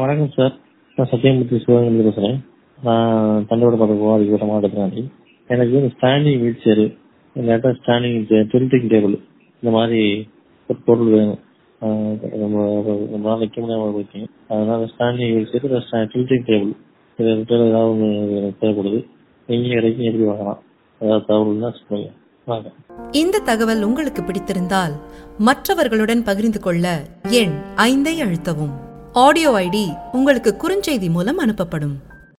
வணக்கம் சார் நான் சத்தியமூர்த்தி சிவகங்கை பேசுகிறேன் நான் தண்டோட பதக்கம் அதுக்கு மாவட்டத்தினாடி எனக்கு வந்து ஸ்டாண்டிங் வீல் சேரு இல்லாட்டா ஸ்டாண்டிங் டில்டிங் டேபிள் இந்த மாதிரி ஒரு பொருள் வேணும் ஆஹ் ரொம்ப ரொம்ப நாள் வைக்க முடியாம போச்சு அதனால standing wheel chair tilting table இது ரெண்டுல ஏதாவது ஒன்று எனக்கு தேவைப்படுது எங்கே கிடைக்கும் எப்படி வாங்கலாம் ஏதாவது தகவல்னா சொல்லுங்க வாங்க இந்த தகவல் உங்களுக்கு பிடித்திருந்தால் மற்றவர்களுடன் பகிர்ந்து கொள்ள எண் ஐந்தை அழுத்தவும் ஆடியோ ஐடி உங்களுக்கு குறுஞ்செய்தி மூலம் அனுப்பப்படும்